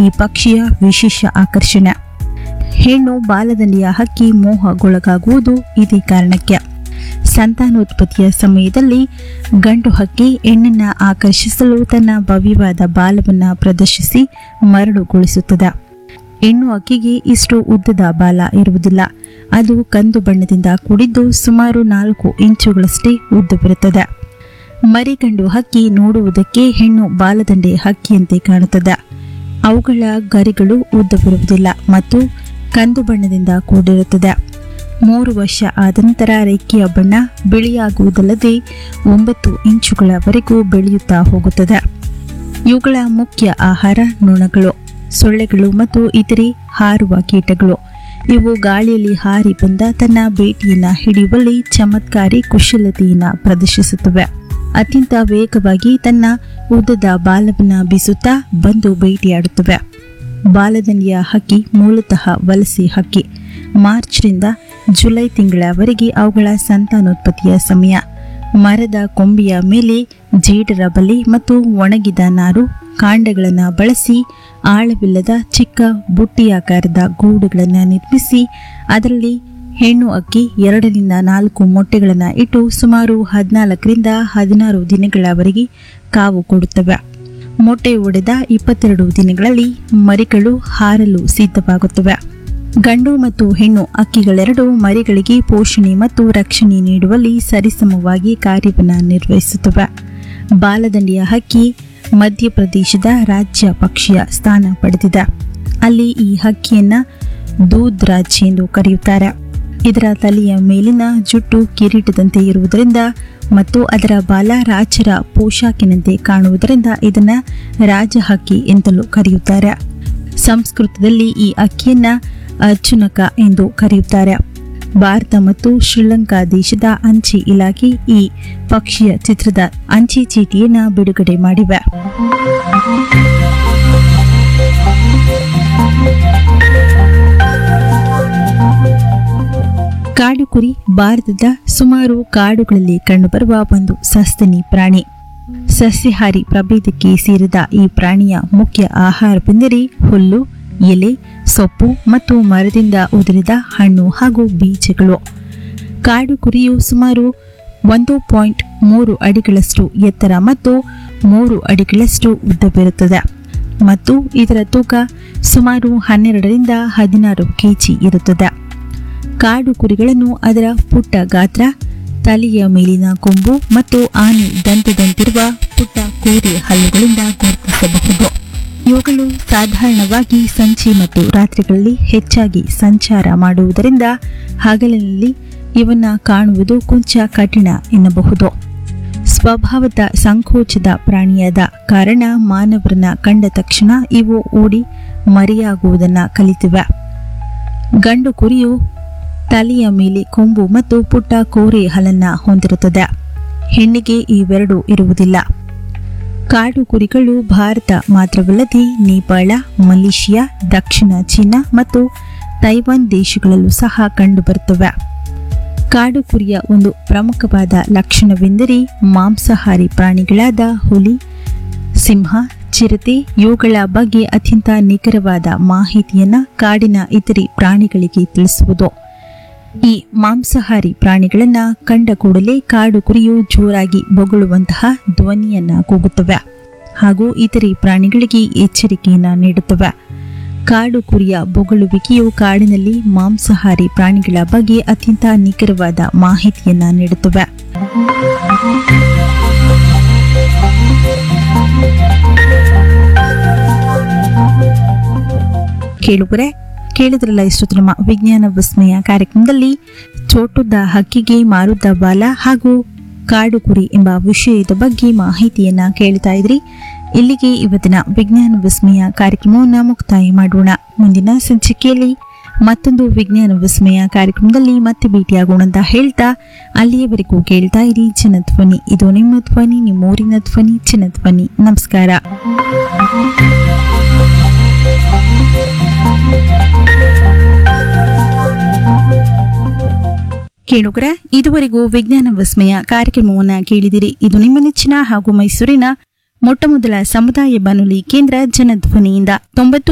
ಈ ಪಕ್ಷಿಯ ವಿಶೇಷ ಆಕರ್ಷಣೆ ಹೆಣ್ಣು ಬಾಲದಂಡಿಯ ಹಕ್ಕಿ ಮೋಹಗೊಳಗಾಗುವುದು ಇದೇ ಕಾರಣಕ್ಕೆ ಸಂತಾನೋತ್ಪತ್ತಿಯ ಸಮಯದಲ್ಲಿ ಗಂಡು ಹಕ್ಕಿ ಹೆಣ್ಣನ್ನ ಆಕರ್ಷಿಸಲು ತನ್ನ ಭವ್ಯವಾದ ಬಾಲವನ್ನ ಪ್ರದರ್ಶಿಸಿ ಮರಳುಗೊಳಿಸುತ್ತದೆ ಹೆಣ್ಣು ಹಕ್ಕಿಗೆ ಇಷ್ಟು ಉದ್ದದ ಬಾಲ ಇರುವುದಿಲ್ಲ ಅದು ಕಂದು ಬಣ್ಣದಿಂದ ಕೂಡಿದ್ದು ಸುಮಾರು ನಾಲ್ಕು ಇಂಚುಗಳಷ್ಟೇ ಉದ್ದವಿರುತ್ತದೆ ಮರಿಗಂಡು ಹಕ್ಕಿ ನೋಡುವುದಕ್ಕೆ ಹೆಣ್ಣು ಬಾಲದಂಡೆ ಹಕ್ಕಿಯಂತೆ ಕಾಣುತ್ತದೆ ಅವುಗಳ ಗರಿಗಳು ಉದ್ದವಿರುವುದಿಲ್ಲ ಮತ್ತು ಕಂದು ಬಣ್ಣದಿಂದ ಕೂಡಿರುತ್ತದೆ ಮೂರು ವರ್ಷ ಆದ ನಂತರ ರೆಕ್ಕೆಯ ಬಣ್ಣ ಬಿಳಿಯಾಗುವುದಲ್ಲದೆ ಒಂಬತ್ತು ಇಂಚುಗಳವರೆಗೂ ಬೆಳೆಯುತ್ತಾ ಹೋಗುತ್ತದೆ ಇವುಗಳ ಮುಖ್ಯ ಆಹಾರ ನೊಣಗಳು ಸೊಳ್ಳೆಗಳು ಮತ್ತು ಇತರೆ ಹಾರುವ ಕೀಟಗಳು ಇವು ಗಾಳಿಯಲ್ಲಿ ಹಾರಿ ಬಂದ ತನ್ನ ಬೇಟೆಯನ್ನ ಹಿಡಿಯುವಲ್ಲಿ ಚಮತ್ಕಾರಿ ಕುಶಲತೆಯನ್ನ ಪ್ರದರ್ಶಿಸುತ್ತವೆ ಅತ್ಯಂತ ವೇಗವಾಗಿ ತನ್ನ ಉದ್ದದ ಬಾಲವನ್ನ ಬೀಸುತ್ತಾ ಬಂದು ಬೇಟೆಯಾಡುತ್ತವೆ ಬಾಲದಂಡಿಯ ಹಕ್ಕಿ ಮೂಲತಃ ವಲಸೆ ಹಕ್ಕಿ ಮಾರ್ಚ್ರಿಂದ ಜುಲೈ ತಿಂಗಳವರೆಗೆ ಅವುಗಳ ಸಂತಾನೋತ್ಪತ್ತಿಯ ಸಮಯ ಮರದ ಕೊಂಬೆಯ ಮೇಲೆ ಜೇಡರ ಬಲೆ ಮತ್ತು ಒಣಗಿದ ನಾರು ಕಾಂಡಗಳನ್ನು ಬಳಸಿ ಆಳವಿಲ್ಲದ ಚಿಕ್ಕ ಬುಟ್ಟಿಯಾಕಾರದ ಗೂಡುಗಳನ್ನು ನಿರ್ಮಿಸಿ ಅದರಲ್ಲಿ ಹೆಣ್ಣು ಅಕ್ಕಿ ಎರಡರಿಂದ ನಾಲ್ಕು ಮೊಟ್ಟೆಗಳನ್ನು ಇಟ್ಟು ಸುಮಾರು ಹದಿನಾಲ್ಕರಿಂದ ಹದಿನಾರು ದಿನಗಳವರೆಗೆ ಕಾವು ಕೊಡುತ್ತವೆ ಮೊಟ್ಟೆ ಒಡೆದ ಇಪ್ಪತ್ತೆರಡು ದಿನಗಳಲ್ಲಿ ಮರಿಗಳು ಹಾರಲು ಸಿದ್ಧವಾಗುತ್ತವೆ ಗಂಡು ಮತ್ತು ಹೆಣ್ಣು ಅಕ್ಕಿಗಳೆರಡು ಮರಿಗಳಿಗೆ ಪೋಷಣೆ ಮತ್ತು ರಕ್ಷಣೆ ನೀಡುವಲ್ಲಿ ಸರಿಸಮವಾಗಿ ಕಾರ್ಯವನ್ನು ನಿರ್ವಹಿಸುತ್ತವೆ ಬಾಲದಂಡಿಯ ಹಕ್ಕಿ ಮಧ್ಯಪ್ರದೇಶದ ರಾಜ್ಯ ಪಕ್ಷಿಯ ಸ್ಥಾನ ಪಡೆದಿದೆ ಅಲ್ಲಿ ಈ ಹಕ್ಕಿಯನ್ನ ದೂದ್ ರಾಜ್ ಎಂದು ಕರೆಯುತ್ತಾರೆ ಇದರ ತಲೆಯ ಮೇಲಿನ ಜುಟ್ಟು ಕಿರೀಟದಂತೆ ಇರುವುದರಿಂದ ಮತ್ತು ಅದರ ಬಾಲ ರಾಜರ ಪೋಷಾಕಿನಂತೆ ಕಾಣುವುದರಿಂದ ಇದನ್ನ ರಾಜಹಕ್ಕಿ ಎಂತಲೂ ಕರೆಯುತ್ತಾರೆ ಸಂಸ್ಕೃತದಲ್ಲಿ ಈ ಅಕ್ಕಿಯನ್ನ ಅರ್ಜುನಕ ಎಂದು ಕರೆಯುತ್ತಾರೆ ಭಾರತ ಮತ್ತು ಶ್ರೀಲಂಕಾ ದೇಶದ ಅಂಚೆ ಇಲಾಖೆ ಈ ಪಕ್ಷಿಯ ಚಿತ್ರದ ಅಂಚೆ ಚೀಟಿಯನ್ನ ಬಿಡುಗಡೆ ಮಾಡಿವೆ ಕಾಡು ಕುರಿ ಭಾರತದ ಸುಮಾರು ಕಾಡುಗಳಲ್ಲಿ ಕಂಡುಬರುವ ಒಂದು ಸಸ್ತನಿ ಪ್ರಾಣಿ ಸಸ್ಯಾಹಾರಿ ಪ್ರಭೇದಕ್ಕೆ ಸೇರಿದ ಈ ಪ್ರಾಣಿಯ ಮುಖ್ಯ ಆಹಾರವೆಂದರೆ ಹುಲ್ಲು ಎಲೆ ಸೊಪ್ಪು ಮತ್ತು ಮರದಿಂದ ಉದುರಿದ ಹಣ್ಣು ಹಾಗೂ ಬೀಜಗಳು ಕಾಡು ಕುರಿಯು ಸುಮಾರು ಒಂದು ಪಾಯಿಂಟ್ ಮೂರು ಅಡಿಗಳಷ್ಟು ಎತ್ತರ ಮತ್ತು ಮೂರು ಅಡಿಗಳಷ್ಟು ಉದ್ದವಿರುತ್ತದೆ ಮತ್ತು ಇದರ ತೂಕ ಸುಮಾರು ಹನ್ನೆರಡರಿಂದ ಹದಿನಾರು ಕೆಜಿ ಇರುತ್ತದೆ ಕಾಡು ಕುರಿಗಳನ್ನು ಅದರ ಪುಟ್ಟ ಗಾತ್ರ ತಲೆಯ ಮೇಲಿನ ಕೊಂಬು ಮತ್ತು ಆನೆ ದಂತದಂತಿರುವ ಪುಟ್ಟ ಕೋರೆ ಹಲ್ಲುಗಳಿಂದ ಗುರುತಿಸಬಹುದು ಇವುಗಳು ಸಾಧಾರಣವಾಗಿ ಸಂಜೆ ಮತ್ತು ರಾತ್ರಿಗಳಲ್ಲಿ ಹೆಚ್ಚಾಗಿ ಸಂಚಾರ ಮಾಡುವುದರಿಂದ ಹಗಲಿನಲ್ಲಿ ಇವನ್ನ ಕಾಣುವುದು ಕೊಂಚ ಕಠಿಣ ಎನ್ನಬಹುದು ಸ್ವಭಾವದ ಸಂಕೋಚದ ಪ್ರಾಣಿಯಾದ ಕಾರಣ ಮಾನವರನ್ನ ಕಂಡ ತಕ್ಷಣ ಇವು ಓಡಿ ಮರೆಯಾಗುವುದನ್ನ ಕಲಿತಿವೆ ಗಂಡು ಕುರಿಯು ತಲೆಯ ಮೇಲೆ ಕೊಂಬು ಮತ್ತು ಪುಟ್ಟ ಕೋರೆ ಹಲನ್ನ ಹೊಂದಿರುತ್ತದೆ ಹೆಣ್ಣಿಗೆ ಇವೆರಡೂ ಇರುವುದಿಲ್ಲ ಕಾಡು ಕುರಿಗಳು ಭಾರತ ಮಾತ್ರವಲ್ಲದೆ ನೇಪಾಳ ಮಲೇಷಿಯಾ ದಕ್ಷಿಣ ಚೀನಾ ಮತ್ತು ತೈವಾನ್ ದೇಶಗಳಲ್ಲೂ ಸಹ ಕಂಡುಬರುತ್ತವೆ ಕಾಡು ಕುರಿಯ ಒಂದು ಪ್ರಮುಖವಾದ ಲಕ್ಷಣವೆಂದರೆ ಮಾಂಸಾಹಾರಿ ಪ್ರಾಣಿಗಳಾದ ಹುಲಿ ಸಿಂಹ ಚಿರತೆ ಇವುಗಳ ಬಗ್ಗೆ ಅತ್ಯಂತ ನಿಖರವಾದ ಮಾಹಿತಿಯನ್ನ ಕಾಡಿನ ಇತರೆ ಪ್ರಾಣಿಗಳಿಗೆ ತಿಳಿಸುವುದು ಈ ಮಾಂಸಾಹಾರಿ ಪ್ರಾಣಿಗಳನ್ನ ಕಂಡ ಕೂಡಲೇ ಕಾಡು ಕುರಿಯು ಜೋರಾಗಿ ಬೊಗಳುವಂತಹ ಧ್ವನಿಯನ್ನ ಕೂಗುತ್ತವೆ ಹಾಗೂ ಇತರೆ ಪ್ರಾಣಿಗಳಿಗೆ ಎಚ್ಚರಿಕೆಯನ್ನ ನೀಡುತ್ತವೆ ಕಾಡು ಕುರಿಯ ಬೊಗಳುವಿಕೆಯು ಕಾಡಿನಲ್ಲಿ ಮಾಂಸಾಹಾರಿ ಪ್ರಾಣಿಗಳ ಬಗ್ಗೆ ಅತ್ಯಂತ ನಿಖರವಾದ ಮಾಹಿತಿಯನ್ನ ನೀಡುತ್ತವೆ ಕೇಳುಗರೆ ಕೇಳಿದ್ರಲ್ಲ ಇಷ್ಟೊತ್ತು ನಮ್ಮ ವಿಜ್ಞಾನ ವಿಸ್ಮಯ ಕಾರ್ಯಕ್ರಮದಲ್ಲಿ ಚೋಟುದ್ದ ಹಕ್ಕಿಗೆ ಮಾರುದ್ದ ಬಾಲ ಹಾಗೂ ಕಾಡು ಕುರಿ ಎಂಬ ವಿಷಯದ ಬಗ್ಗೆ ಮಾಹಿತಿಯನ್ನ ಕೇಳ್ತಾ ಇದ್ರಿ ಇಲ್ಲಿಗೆ ಇವತ್ತಿನ ವಿಜ್ಞಾನ ವಿಸ್ಮಯ ಕಾರ್ಯಕ್ರಮವನ್ನು ಮುಕ್ತಾಯ ಮಾಡೋಣ ಮುಂದಿನ ಸಂಚಿಕೆಯಲ್ಲಿ ಮತ್ತೊಂದು ವಿಜ್ಞಾನ ವಿಸ್ಮಯ ಕಾರ್ಯಕ್ರಮದಲ್ಲಿ ಮತ್ತೆ ಭೇಟಿಯಾಗೋಣ ಅಂತ ಹೇಳ್ತಾ ಅಲ್ಲಿಯವರೆಗೂ ಕೇಳ್ತಾ ಇರಿ ಜನಧ್ವನಿ ಇದು ನಿಮ್ಮ ಧ್ವನಿ ನಿಮ್ಮೂರಿನ ಧ್ವನಿ ಜನಧ್ವನಿ ನಮಸ್ಕಾರ ಕೇಳುಗರ ಇದುವರೆಗೂ ವಿಜ್ಞಾನ ವಿಸ್ಮಯ ಕಾರ್ಯಕ್ರಮವನ್ನ ಕೇಳಿದಿರಿ ಇದು ನಿಮ್ಮ ನೆಚ್ಚಿನ ಹಾಗೂ ಮೈಸೂರಿನ ಮೊಟ್ಟಮೊದಲ ಸಮುದಾಯ ಬಾನುಲಿ ಕೇಂದ್ರ ಜನಧ್ವನಿಯಿಂದ ತೊಂಬತ್ತು